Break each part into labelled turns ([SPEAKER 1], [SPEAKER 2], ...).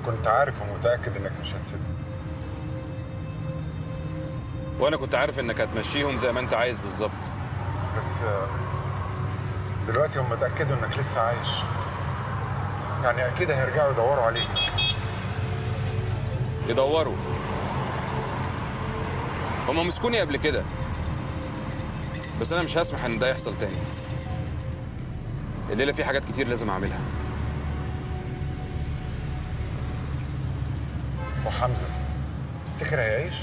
[SPEAKER 1] كنت عارف ومتاكد انك مش هتسيبني
[SPEAKER 2] وانا كنت عارف انك هتمشيهم زي ما انت عايز بالظبط
[SPEAKER 1] بس آه، دلوقتي هم اتاكدوا انك لسه عايش يعني اكيد هيرجعوا يدوروا عليك
[SPEAKER 2] يدوروا هما مسكوني قبل كده بس انا مش هسمح ان ده يحصل تاني الليله في حاجات كتير لازم اعملها
[SPEAKER 1] وحمزه تفتكر هيعيش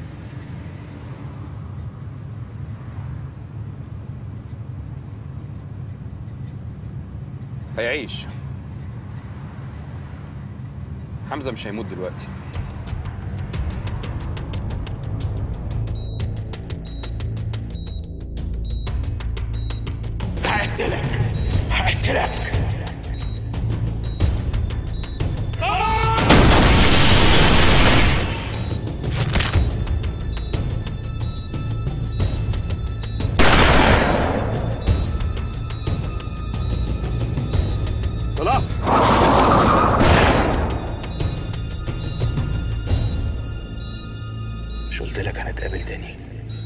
[SPEAKER 2] هيعيش حمزه مش هيموت دلوقتي
[SPEAKER 3] هقتلك هقتلك
[SPEAKER 2] صلاح
[SPEAKER 3] مش قلت لك هنتقابل تاني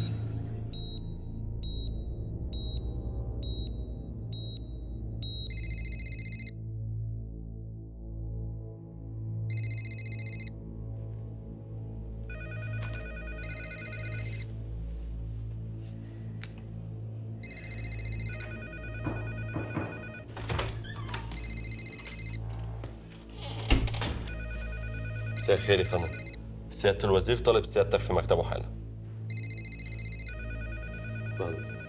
[SPEAKER 4] مساء الخير يا فندم سيادة الوزير طالب سيادتك في مكتبه حالا بعد إذنك.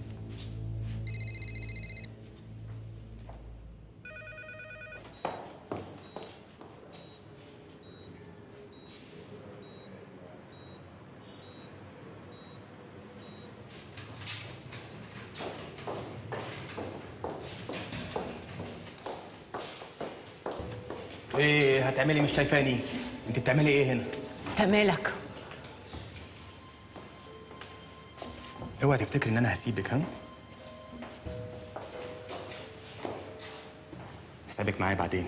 [SPEAKER 3] ايه هتعملي مش شايفاني انت بتعملي ايه هنا
[SPEAKER 5] انت مالك
[SPEAKER 3] اوعى تفتكري ان انا هسيبك ها حسابك معايا بعدين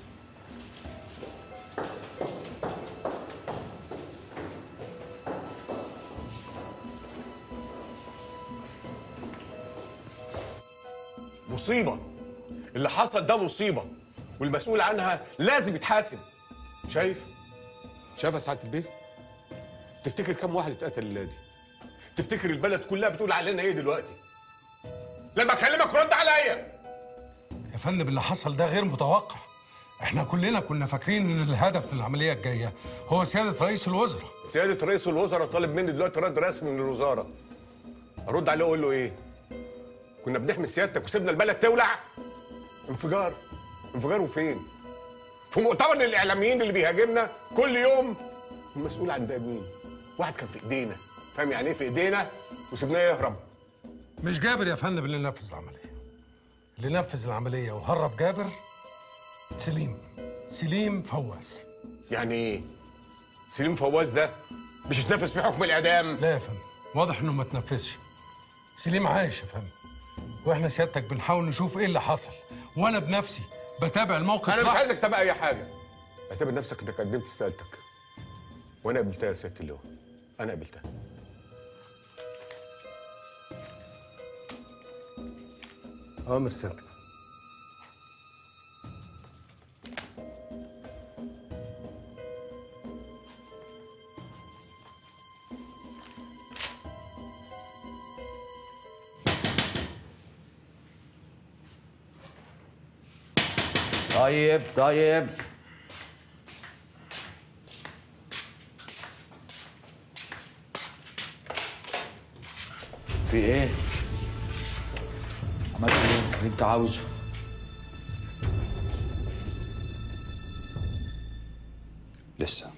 [SPEAKER 6] مصيبة اللي حصل ده مصيبة والمسؤول عنها لازم يتحاسب شايف؟ شايف يا سعادة البيه؟ تفتكر كم واحد اتقتل الليلة دي؟ تفتكر البلد كلها بتقول علينا ايه دلوقتي؟ لما اكلمك رد عليا
[SPEAKER 7] يا فندم اللي حصل ده غير متوقع احنا كلنا كنا فاكرين ان الهدف من العمليه الجايه هو سياده رئيس الوزراء
[SPEAKER 6] سيادة رئيس الوزراء طالب مني دلوقتي رد رسمي من الوزارة ارد عليه واقول له ايه؟ كنا بنحمي سيادتك وسيبنا البلد تولع؟ انفجار انفجار وفين؟ في مؤتمر للاعلاميين اللي بيهاجمنا كل يوم المسؤول عن ده مين؟ واحد كان في ايدينا فاهم يعني ايه في ايدينا وسيبناه يهرب
[SPEAKER 7] مش جابر يا فندم اللي نفذ العمليه اللي نفذ العمليه وهرب جابر سليم سليم فواز
[SPEAKER 6] يعني ايه؟ سليم فواز ده مش اتنفذ في حكم الاعدام
[SPEAKER 7] لا يا فندم واضح انه ما تنفذش سليم عايش يا فندم واحنا سيادتك بنحاول نشوف ايه اللي حصل وانا بنفسي بتابع الموقف
[SPEAKER 6] انا مش
[SPEAKER 7] لحظة.
[SPEAKER 6] عايزك تبقى اي حاجه اعتبر نفسك انك قدمت استقالتك وانا قبلتها يا سياده اللواء انا قبلتها
[SPEAKER 7] اوامر سيادتك
[SPEAKER 8] طيب طيب في ايه؟ عملت ايه؟ اللي انت عاوزه
[SPEAKER 2] لسه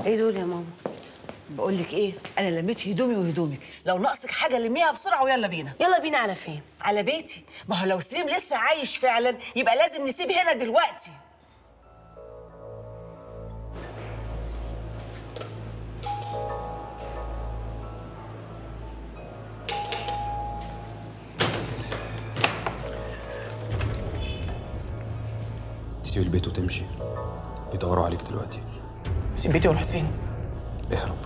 [SPEAKER 5] ايه دول يا ماما
[SPEAKER 9] بقول لك ايه انا لميت هدومي وهدومك لو ناقصك حاجه لميها بسرعه ويلا بينا
[SPEAKER 5] يلا بينا على فين
[SPEAKER 9] على بيتي ما هو لو سليم لسه عايش فعلا يبقى لازم نسيب هنا دلوقتي
[SPEAKER 3] تسيب البيت وتمشي بيدوروا عليك دلوقتي
[SPEAKER 8] سيب بيتي واروح فين؟
[SPEAKER 3] اهرب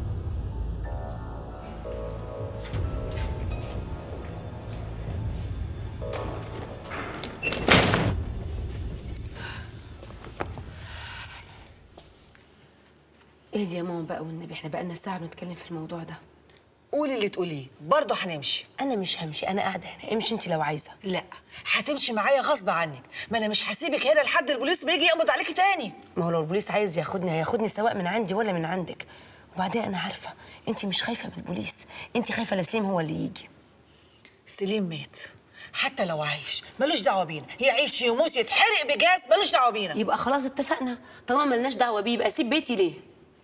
[SPEAKER 5] ايه دي يا ماما بقى والنبي احنا بقالنا ساعه بنتكلم في الموضوع ده
[SPEAKER 9] قولي اللي تقوليه برضه هنمشي
[SPEAKER 5] انا مش همشي انا قاعده هنا امشي انت لو عايزه
[SPEAKER 9] لا هتمشي معايا غصب عنك ما انا مش هسيبك هنا لحد البوليس بيجي يقبض عليكي تاني
[SPEAKER 5] ما هو لو البوليس عايز ياخدني هياخدني سواء من عندي ولا من عندك وبعدين انا عارفه انت مش خايفه من البوليس انت خايفه لسليم هو اللي يجي
[SPEAKER 9] سليم مات حتى لو عايش ملوش دعوه بينا يعيش يموت يتحرق بجاز ملوش دعوه بينا
[SPEAKER 5] يبقى خلاص اتفقنا طالما ملناش دعوه بيه يبقى سيب بيتي ليه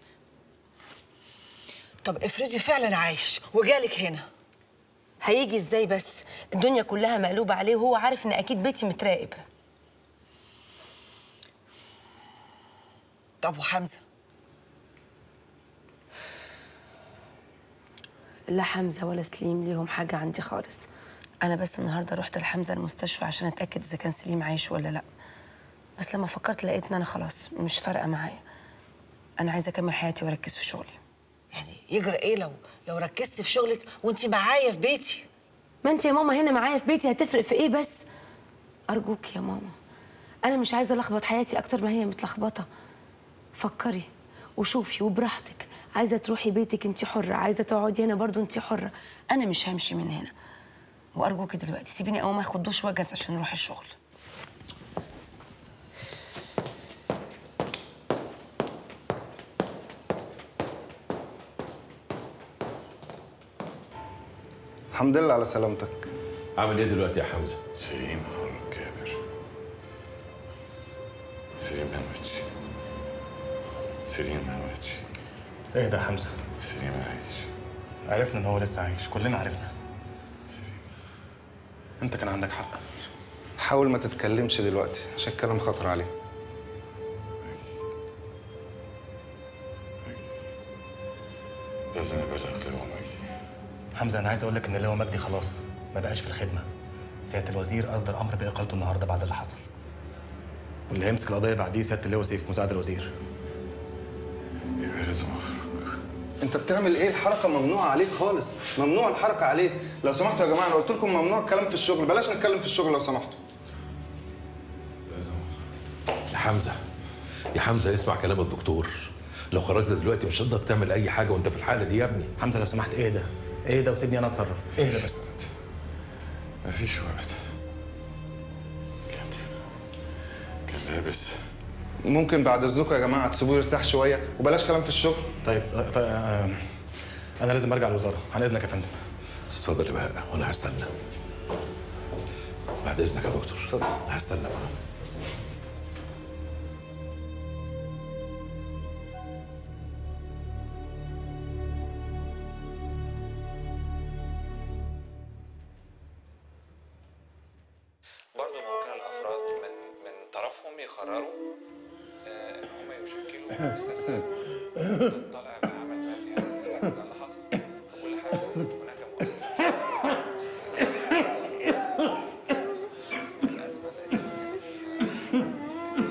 [SPEAKER 9] طب افرضي فعلا عايش وجالك هنا
[SPEAKER 5] هيجي ازاي بس الدنيا كلها مقلوبه عليه وهو عارف ان اكيد بيتي متراقب
[SPEAKER 9] طب وحمزه
[SPEAKER 5] لا حمزه ولا سليم ليهم حاجه عندي خالص انا بس النهارده رحت لحمزه المستشفى عشان اتاكد اذا كان سليم عايش ولا لا بس لما فكرت لقيت ان انا خلاص مش فارقه معايا انا عايزه اكمل حياتي واركز في شغلي
[SPEAKER 9] يعني يجرى ايه لو لو ركزتي في شغلك وانت معايا في بيتي
[SPEAKER 5] ما انت يا ماما هنا معايا في بيتي هتفرق في ايه بس ارجوك يا ماما انا مش عايزه الخبط حياتي اكتر ما هي متلخبطه فكري وشوفي وبراحتك عايزه تروحي بيتك انت حره عايزه تقعدي هنا برضو انت حره انا مش همشي من هنا وارجوكي دلوقتي سيبيني اقوم اخد دش واجهز عشان نروح الشغل
[SPEAKER 10] الحمد لله على سلامتك
[SPEAKER 11] عامل ايه دلوقتي يا حمزه؟
[SPEAKER 12] سليم هارون كابر سليم ما ماتش سليم ما ماتش
[SPEAKER 3] ايه ده يا حمزه
[SPEAKER 12] سليم عايش
[SPEAKER 3] عرفنا ان هو لسه عايش كلنا عرفنا انت كان عندك حق
[SPEAKER 10] حاول ما تتكلمش دلوقتي عشان الكلام خطر عليه
[SPEAKER 12] لازم ابلغ لو مجدي
[SPEAKER 3] حمزه انا عايز اقول لك ان اللواء مجدي خلاص ما بقاش في الخدمه سياده الوزير اصدر امر باقالته النهارده بعد اللي حصل واللي هيمسك القضيه بعديه سياده اللواء سيف مساعد الوزير
[SPEAKER 12] يبقى لازم اخرج
[SPEAKER 10] انت بتعمل ايه الحركه ممنوعه عليك خالص ممنوع الحركه عليه لو سمحتوا يا جماعه انا قلت لكم ممنوع الكلام في الشغل بلاش نتكلم في الشغل لو سمحتوا
[SPEAKER 11] يا حمزه يا حمزه اسمع كلام الدكتور لو خرجت دلوقتي مش هتقدر تعمل اي حاجه وانت في الحاله دي يا ابني
[SPEAKER 3] حمزه لو سمحت ايه ده ايه ده وسيبني انا اتصرف ايه ده بس
[SPEAKER 12] مفيش وقت كان كان لابس
[SPEAKER 10] ممكن بعد اذنكم يا جماعه تسيبوه يرتاح شويه وبلاش كلام في الشغل
[SPEAKER 3] طيب طيب آه، انا لازم ارجع الوزاره عن اذنك يا فندم
[SPEAKER 11] اتفضل يا بهاء وانا هستنى بعد اذنك يا دكتور
[SPEAKER 10] اتفضل
[SPEAKER 11] هستنى بقى
[SPEAKER 2] برضه ممكن الافراد من من طرفهم يقرروا آه، ان هم يشكلوا مؤسسه تطلع بعمل ما فيها ده اللي حصل فكل حاجه هناك مؤسسه شرعية، مؤسسه مؤسسة الازمه التي كان فيها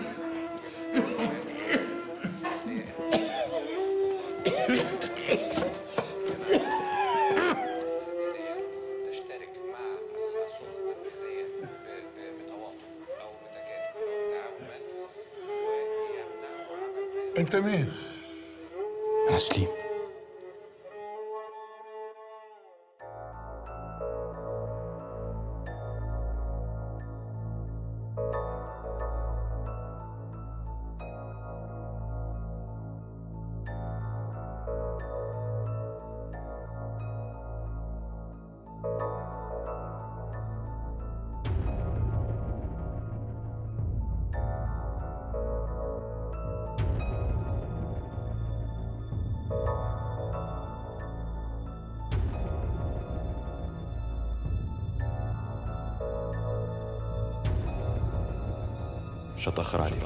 [SPEAKER 2] المؤسسه الدينيه تشترك مع السلطه التنفيذيه ب- ب- بتواطؤ او بتكاتف او تعاون ويمنعوا عمل ما
[SPEAKER 7] انت مين؟
[SPEAKER 3] انا سليم
[SPEAKER 11] مش هتاخر عليك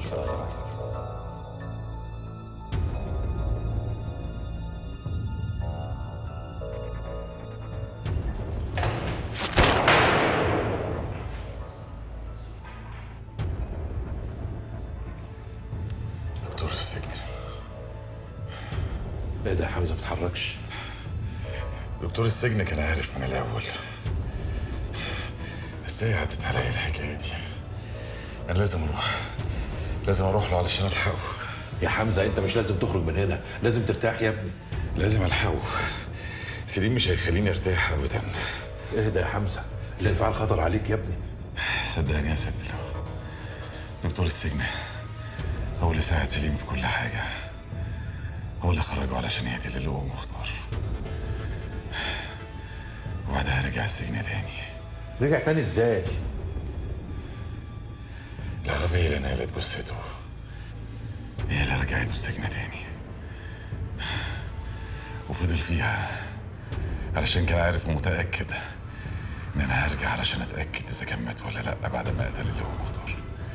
[SPEAKER 12] دكتور السجن
[SPEAKER 11] ايه ده يا حمزه ما بتتحركش
[SPEAKER 12] دكتور السجن كان عارف من الاول ازاي عدت عليا الحكايه دي انا لازم اروح لازم اروح له علشان الحقه
[SPEAKER 11] يا حمزه انت مش لازم تخرج من هنا لازم ترتاح يا ابني
[SPEAKER 12] لازم الحقه سليم مش هيخليني ارتاح ابدا
[SPEAKER 11] اهدى يا حمزه الانفعال خطر عليك يا ابني
[SPEAKER 12] صدقني يا ست لو دكتور السجن هو اللي ساعد سليم في كل حاجه هو اللي خرجه علشان يقتل اللي هو مختار وبعدها رجع السجن تاني
[SPEAKER 11] رجع تاني ازاي
[SPEAKER 12] العربية اللي نقلت جثته هي اللي رجعته السجن تاني وفضل فيها علشان كان عارف ومتأكد إن أنا هرجع علشان أتأكد إذا كان مات ولا لأ بعد ما قتل اللي هو مختار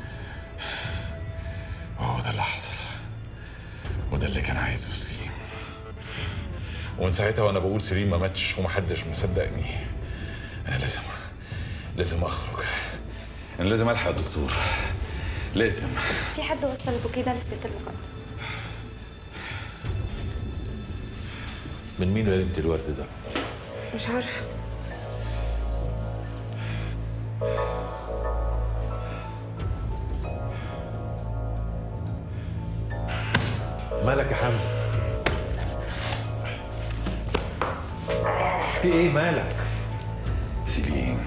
[SPEAKER 12] وهو ده اللي حصل وده اللي كان عايزه سليم ومن ساعتها وأنا بقول سليم ما ماتش ومحدش مصدقني أنا لازم لازم أخرج أنا لازم ألحق الدكتور لازم
[SPEAKER 13] في حد وصل البوكيه ده للست المقدم
[SPEAKER 11] من مين لازم الورد ده
[SPEAKER 13] مش عارفه
[SPEAKER 11] مالك يا حمزه في ايه مالك
[SPEAKER 12] سليم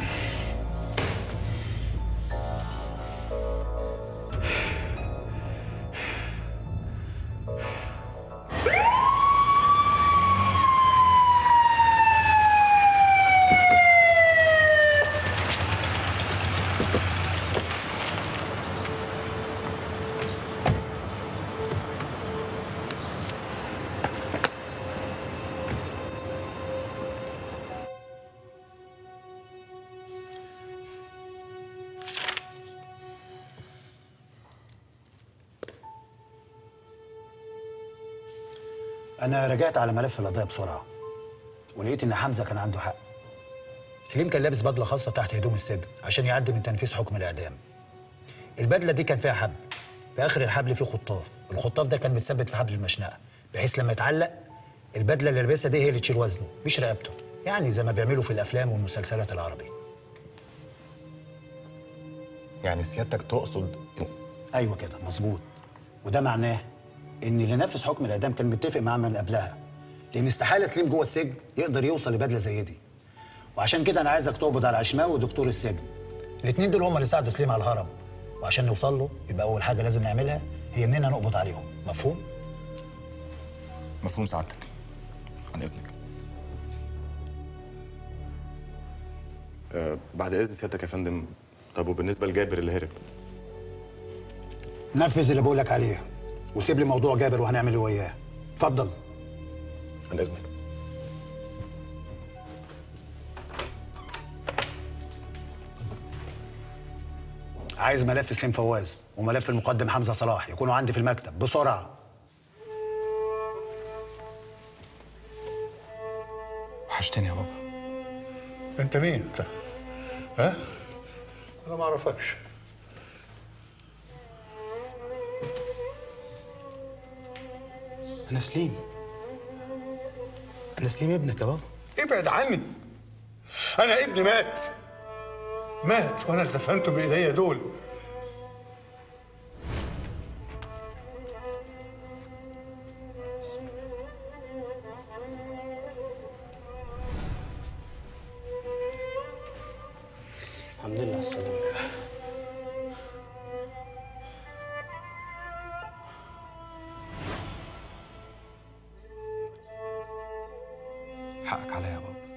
[SPEAKER 14] أنا رجعت على ملف القضية بسرعة ولقيت إن حمزة كان عنده حق سليم كان لابس بدلة خاصة تحت هدوم السجن عشان يعدي من تنفيذ حكم الإعدام البدلة دي كان فيها حبل في آخر الحبل فيه خطاف الخطاف ده كان متثبت في حبل المشنقة بحيث لما يتعلق البدلة اللي لابسها دي هي اللي تشيل وزنه مش رقبته يعني زي ما بيعملوا في الأفلام والمسلسلات العربي
[SPEAKER 3] يعني سيادتك تقصد
[SPEAKER 14] ايوه كده مظبوط وده معناه ان اللي نفذ حكم الاعدام كان متفق معاه من قبلها لان استحاله سليم جوه السجن يقدر يوصل لبدله زي دي وعشان كده انا عايزك تقبض على عشماوي ودكتور السجن الاثنين دول هم اللي ساعدوا سليم على الهرم وعشان نوصل له يبقى اول حاجه لازم نعملها هي اننا نقبض عليهم مفهوم
[SPEAKER 3] مفهوم سعادتك عن اذنك أه بعد اذن سيادتك يا فندم طب وبالنسبه لجابر اللي هرب
[SPEAKER 14] نفذ اللي بقول لك عليه وسيب لي موضوع جابر وهنعمل ايه وياه اتفضل
[SPEAKER 3] عن اذنك
[SPEAKER 14] عايز ملف سليم فواز وملف المقدم حمزه صلاح يكونوا عندي في المكتب بسرعه
[SPEAKER 15] وحشتني يا بابا
[SPEAKER 7] انت مين انت؟ ها؟ انا ما اعرفكش
[SPEAKER 15] انا سليم انا سليم ابنك يا بابا
[SPEAKER 7] ابعد عني انا ابني مات مات وانا اللي دفنته بايديا دول
[SPEAKER 15] الحمد لله على السلامة حقك عليا يا بابا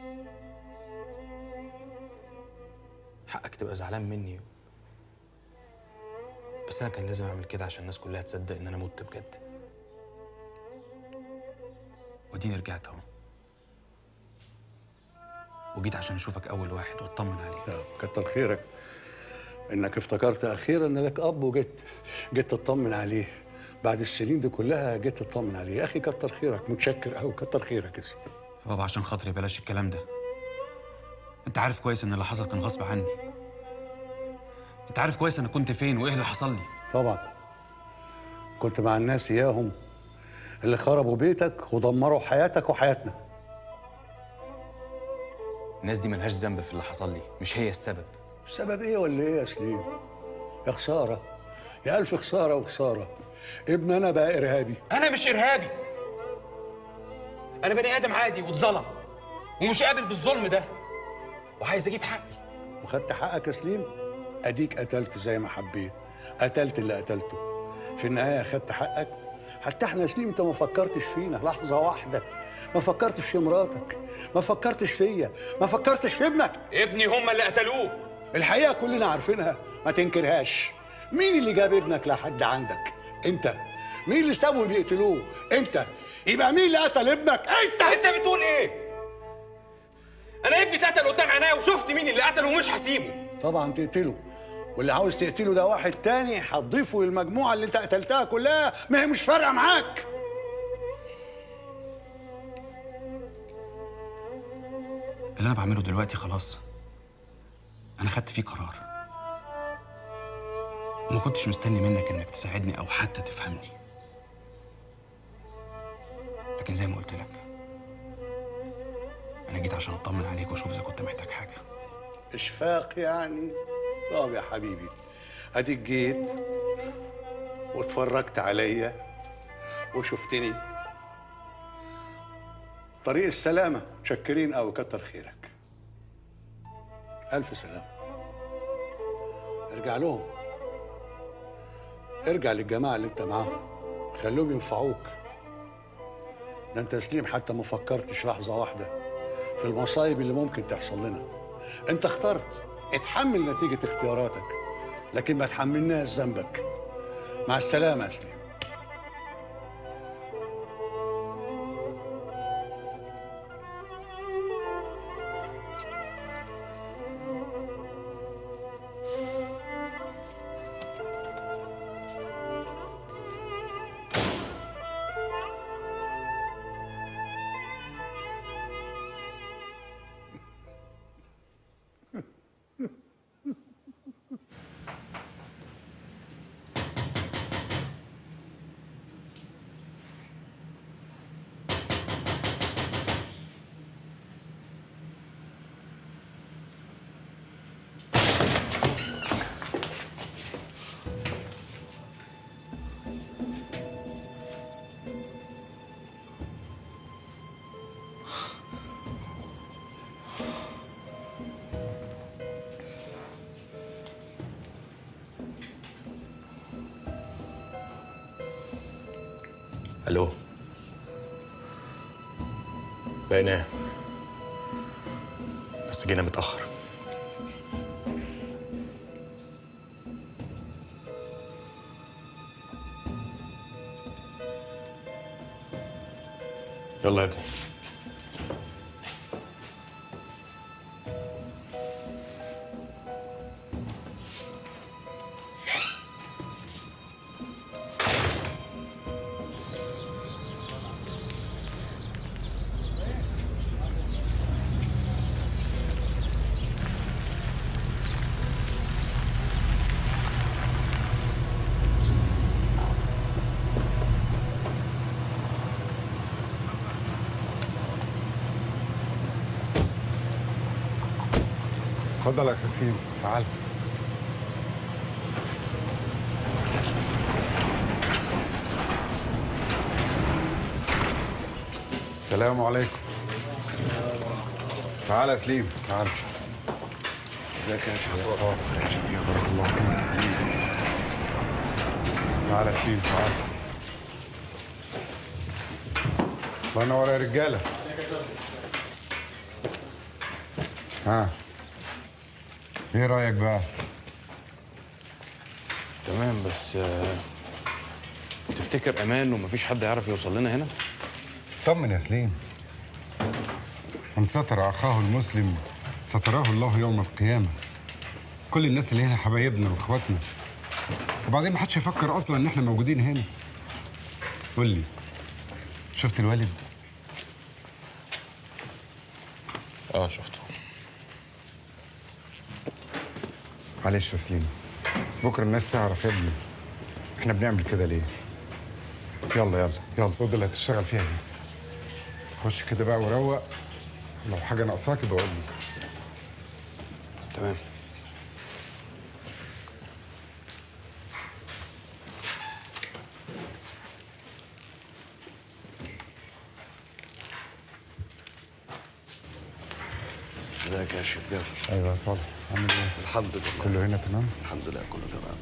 [SPEAKER 15] حقك تبقى زعلان مني بس انا كان لازم اعمل كده عشان الناس كلها تصدق ان انا مت بجد وديني رجعت اهو وجيت عشان اشوفك اول واحد واطمن عليك
[SPEAKER 7] كتر خيرك
[SPEAKER 16] انك افتكرت اخيرا ان لك اب وجيت جيت تطمن عليه بعد السنين دي كلها جيت تطمن عليه يا اخي كتر خيرك متشكر قوي كتر خيرك يا سيدي
[SPEAKER 15] بابا عشان خاطري بلاش الكلام ده انت عارف كويس ان اللي حصل كان غصب عني انت عارف كويس انا كنت فين وايه اللي حصل لي
[SPEAKER 16] طبعا كنت مع الناس اياهم اللي خربوا بيتك ودمروا حياتك وحياتنا
[SPEAKER 15] الناس دي ملهاش ذنب في اللي حصل لي مش هي السبب
[SPEAKER 16] السبب ايه ولا ايه يا سليم يا خساره يا الف خساره وخساره ابن انا بقى ارهابي
[SPEAKER 15] انا مش ارهابي انا بني ادم عادي واتظلم ومش قابل بالظلم ده وعايز اجيب حقي
[SPEAKER 16] وخدت حقك يا سليم اديك قتلت زي ما حبيت قتلت اللي قتلته في النهايه خدت حقك حتى احنا يا سليم انت ما فكرتش فينا لحظه واحده ما فكرتش في مراتك ما فكرتش فيا ما فكرتش في ابنك
[SPEAKER 15] ابني هم اللي قتلوه
[SPEAKER 16] الحقيقه كلنا عارفينها ما تنكرهاش مين اللي جاب ابنك لحد عندك انت مين اللي سابهم يقتلوه انت يبقى مين اللي قتل ابنك انت
[SPEAKER 15] انت بتقول ايه انا ابني اتقتل قدام عينيا وشفت مين اللي قتله ومش هسيبه
[SPEAKER 16] طبعا تقتله واللي عاوز تقتله ده واحد تاني هتضيفه للمجموعه اللي انت قتلتها كلها ما هي مش فارقه معاك
[SPEAKER 15] اللي انا بعمله دلوقتي خلاص انا خدت فيه قرار وما كنتش مستني منك انك تساعدني او حتى تفهمني لكن زي ما قلت لك انا جيت عشان اطمن عليك واشوف اذا كنت محتاج حاجه
[SPEAKER 16] اشفاق يعني طب يا حبيبي اديك جيت واتفرجت عليا وشفتني طريق السلامة متشكرين أوي كتر خيرك ألف سلامة ارجع لهم ارجع للجماعة اللي انت معاهم خليهم ينفعوك ده انت يا سليم حتى ما فكرتش لحظة واحدة في المصايب اللي ممكن تحصل لنا انت اخترت اتحمل نتيجة اختياراتك لكن ما تحملناش ذنبك مع السلامة يا سليم
[SPEAKER 3] الو بقينا بس جينا متاخر يلا يا ابني
[SPEAKER 1] اتفضل يا خسيم تعال السلام عليكم تعال يا سليم تعال ازيك يا شيخ ازيك يا شيخ بارك الله فيك تعال يا سليم تعال الله ينور يا رجاله ها ايه رايك بقى
[SPEAKER 15] تمام بس آه، تفتكر امان ومفيش حد يعرف يوصل لنا هنا
[SPEAKER 1] طمن يا سليم من ستر اخاه المسلم ستراه الله يوم القيامه كل الناس اللي هنا حبايبنا واخواتنا وبعدين ما حدش يفكر اصلا ان احنا موجودين هنا قول لي شفت الوالد
[SPEAKER 12] اه شفته
[SPEAKER 1] معلش يا سليم بكره الناس تعرف يا ابني احنا بنعمل كده ليه يلا يلا يلا الأوضة اللي هتشتغل فيها دي خش كده بقى وروق لو حاجه ناقصاك يبقى قول لي
[SPEAKER 3] تمام
[SPEAKER 17] ازيك يا شباب
[SPEAKER 1] ايوه يا صالح عامل ايه
[SPEAKER 17] الحمد لله
[SPEAKER 1] كله هنا تمام
[SPEAKER 17] الحمد لله كله تمام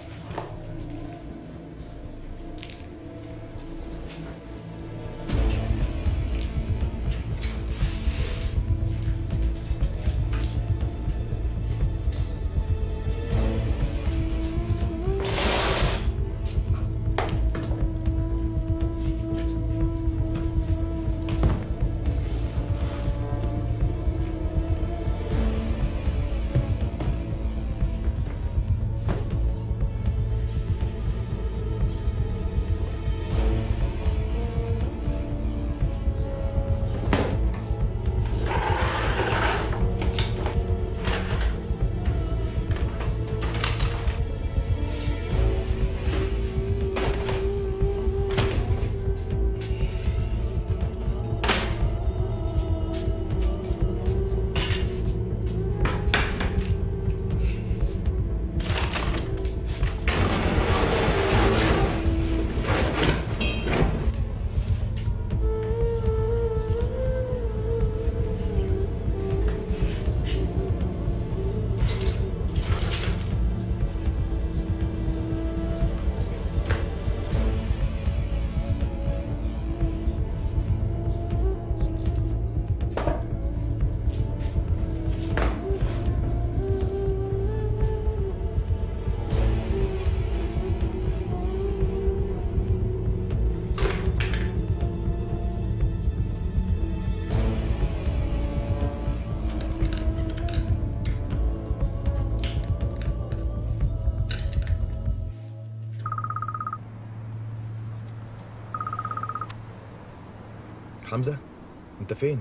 [SPEAKER 18] حمزة انت فين؟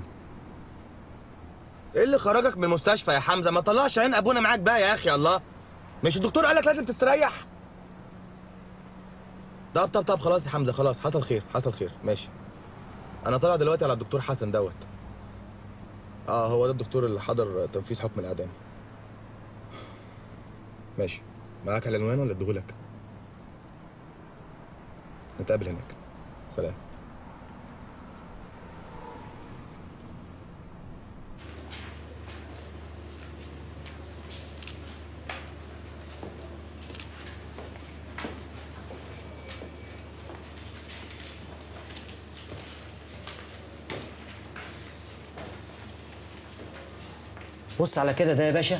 [SPEAKER 18] ايه اللي خرجك من المستشفى يا حمزة؟ ما طلعش عين ابونا معاك بقى يا اخي الله مش الدكتور قالك لازم تستريح؟ طب طب طب خلاص يا حمزة خلاص حصل خير حصل خير ماشي انا طالع دلوقتي على الدكتور حسن دوت اه هو ده الدكتور اللي حضر تنفيذ حكم الاعدام ماشي معاك العنوان ولا اديهولك؟ نتقابل هناك سلام
[SPEAKER 19] بص على كده ده يا باشا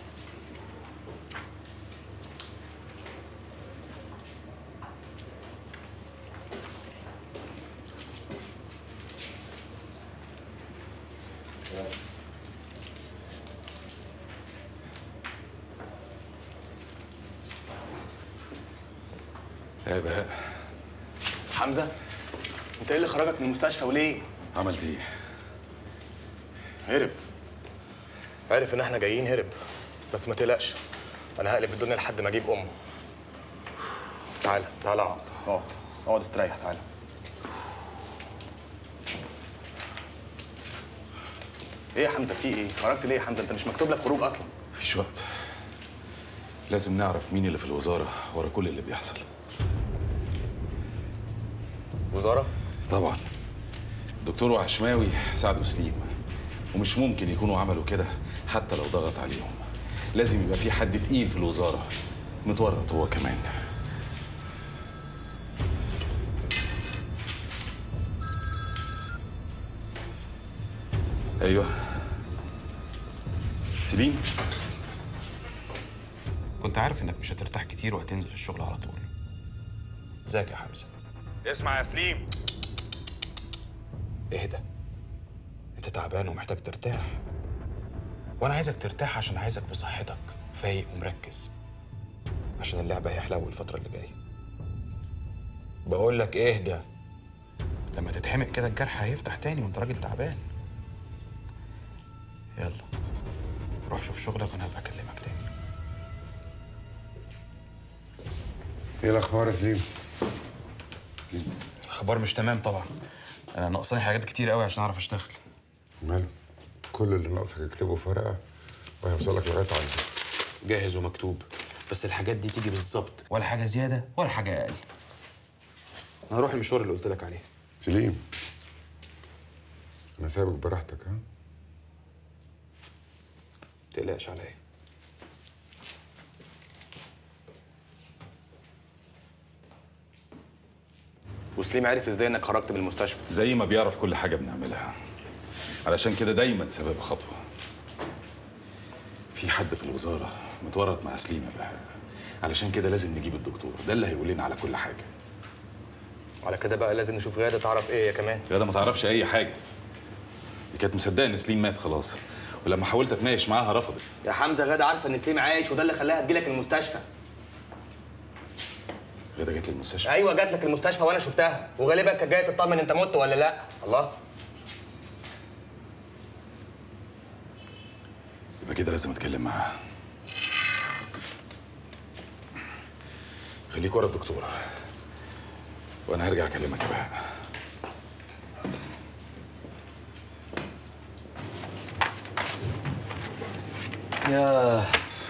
[SPEAKER 12] يا بهاء
[SPEAKER 18] حمزة انت ايه اللي خرجك من المستشفى وليه؟
[SPEAKER 12] عملت ايه؟
[SPEAKER 18] هرب عرف ان احنا جايين هرب بس ما تقلقش انا هقلب الدنيا لحد ما اجيب امه تعالى تعالى اقعد اقعد اقعد استريح تعالى ايه يا حمزه في ايه؟ خرجت ليه يا حمزه؟ انت مش مكتوب لك خروج اصلا
[SPEAKER 12] مفيش وقت لازم نعرف مين اللي في الوزارة ورا كل اللي بيحصل
[SPEAKER 18] وزارة؟
[SPEAKER 12] طبعا دكتور وعشماوي ساعدوا سليم ومش ممكن يكونوا عملوا كده حتى لو ضغط عليهم لازم يبقى في حد تقيل في الوزارة متورط هو كمان ايوه سليم
[SPEAKER 15] كنت عارف انك مش هترتاح كتير وهتنزل الشغل على طول ازيك يا حمزه
[SPEAKER 18] اسمع يا سليم
[SPEAKER 15] اهدى انت تعبان ومحتاج ترتاح وانا عايزك ترتاح عشان عايزك في صحتك
[SPEAKER 2] وفايق ومركز عشان اللعبة هيحلو الفترة اللي جاية بقول لك اهدى لما تتحمق كده الجرح هيفتح تاني وانت راجل تعبان يلا روح شوف شغلك وانا هبقى اكلمك تاني
[SPEAKER 1] ايه الاخبار يا سليم؟
[SPEAKER 2] الاخبار مش تمام طبعا انا ناقصاني حاجات كتير قوي عشان اعرف اشتغل
[SPEAKER 1] ماله؟ كل اللي ناقصك اكتبه في ورقه وهيوصلك لغايه عندك
[SPEAKER 2] جاهز ومكتوب بس الحاجات دي تيجي بالظبط ولا حاجه زياده ولا حاجه اقل انا هروح المشوار اللي قلت لك عليه
[SPEAKER 1] سليم انا سايبك براحتك ها؟
[SPEAKER 2] تقلقش عليا
[SPEAKER 18] وسليم عرف ازاي انك خرجت من المستشفى
[SPEAKER 12] زي ما بيعرف كل حاجه بنعملها علشان كده دايما سبب خطوه في حد في الوزاره متورط مع سليمه بقى علشان كده لازم نجيب الدكتور ده اللي هيقول لنا على كل حاجه
[SPEAKER 18] وعلى كده بقى لازم نشوف غاده تعرف ايه يا كمان
[SPEAKER 12] غاده ما تعرفش اي حاجه دي كانت مصدقه ان سليم مات خلاص ولما حاولت اتناقش معاها رفضت
[SPEAKER 18] يا حمزه غاده عارفه ان سليم عايش وده اللي خلاها تجيلك المستشفى
[SPEAKER 12] غاده جت المستشفى
[SPEAKER 18] ايوه جات لك المستشفى وانا شفتها وغالبا كانت جايه تطمن انت مت ولا لا الله
[SPEAKER 12] يبقى كده لازم اتكلم معاها خليك ورا الدكتور وانا هرجع اكلمك يا بهاء
[SPEAKER 19] يا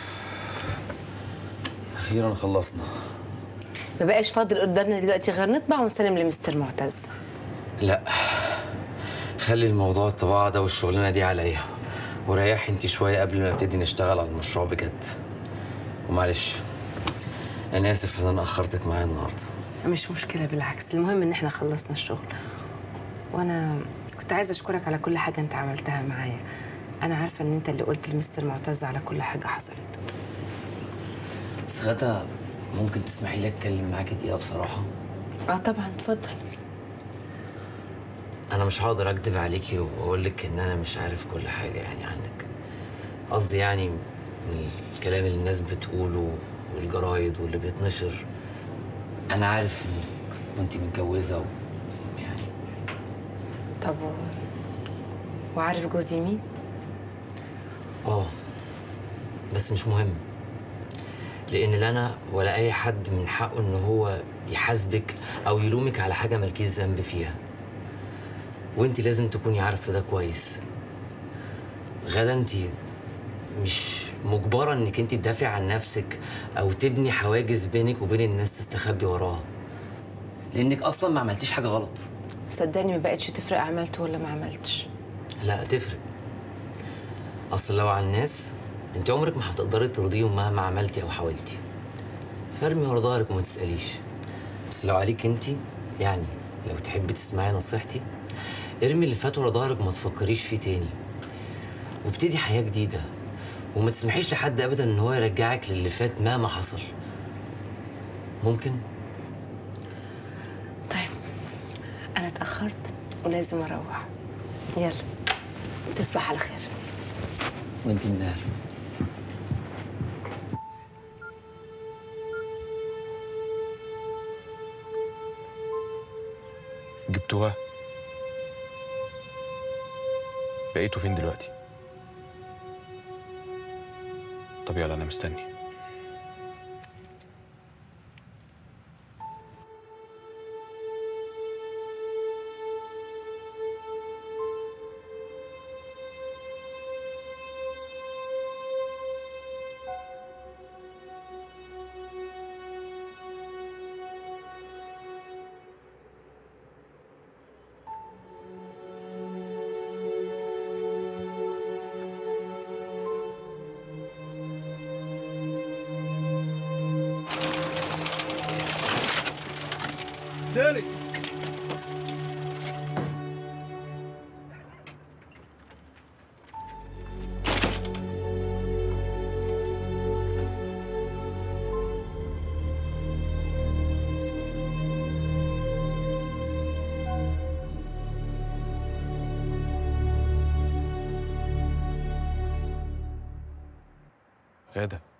[SPEAKER 19] اخيرا خلصنا
[SPEAKER 5] ما بقاش فاضل قدامنا دلوقتي غير نطبع ونسلم لمستر معتز
[SPEAKER 19] لا خلي الموضوع الطباعة ده والشغلانة دي عليا وريحي انت شوية قبل ما نبتدي نشتغل على المشروع بجد ومعلش انا اسف ان انا اخرتك معايا النهارده
[SPEAKER 5] مش مشكله بالعكس المهم ان احنا خلصنا الشغل وانا كنت عايزه اشكرك على كل حاجه انت عملتها معايا انا عارفه ان انت اللي قلت لمستر معتز على كل حاجه حصلت
[SPEAKER 19] بس غدا ممكن تسمحي لي اتكلم معاكي دقيقة بصراحة
[SPEAKER 5] اه طبعا اتفضل
[SPEAKER 19] انا مش هقدر اكدب عليكي واقول لك ان انا مش عارف كل حاجة يعني عنك قصدي يعني من الكلام اللي الناس بتقوله والجرايد واللي بيتنشر انا عارف انك كنت متجوزة و...
[SPEAKER 5] طب و... وعارف جوزي مين
[SPEAKER 19] اه بس مش مهم لان لا انا ولا اي حد من حقه ان هو يحاسبك او يلومك على حاجه مالكيش ذنب فيها وانت لازم تكوني عارفه ده كويس غدا انت مش مجبره انك انت تدافع عن نفسك او تبني حواجز بينك وبين الناس تستخبي وراها لانك اصلا ما عملتيش حاجه غلط
[SPEAKER 5] صدقني ما بقتش تفرق عملت ولا ما عملتش
[SPEAKER 19] لا تفرق اصل لو على الناس انت عمرك ما هتقدري ترضيهم مهما عملتي او حاولتي فارمي ورا ظهرك وما تساليش بس لو عليك انت يعني لو تحبي تسمعي نصيحتي ارمي اللي فات ورا ظهرك وما تفكريش فيه تاني وابتدي حياه جديده وما تسمحيش لحد ابدا ان هو يرجعك للي فات مهما حصل ممكن
[SPEAKER 5] انا اتاخرت ولازم اروح يلا تصبح على خير
[SPEAKER 19] وانت من اهله
[SPEAKER 18] جبتوها لقيته فين دلوقتي طب يلا انا مستني
[SPEAKER 16] تاني
[SPEAKER 18] غادة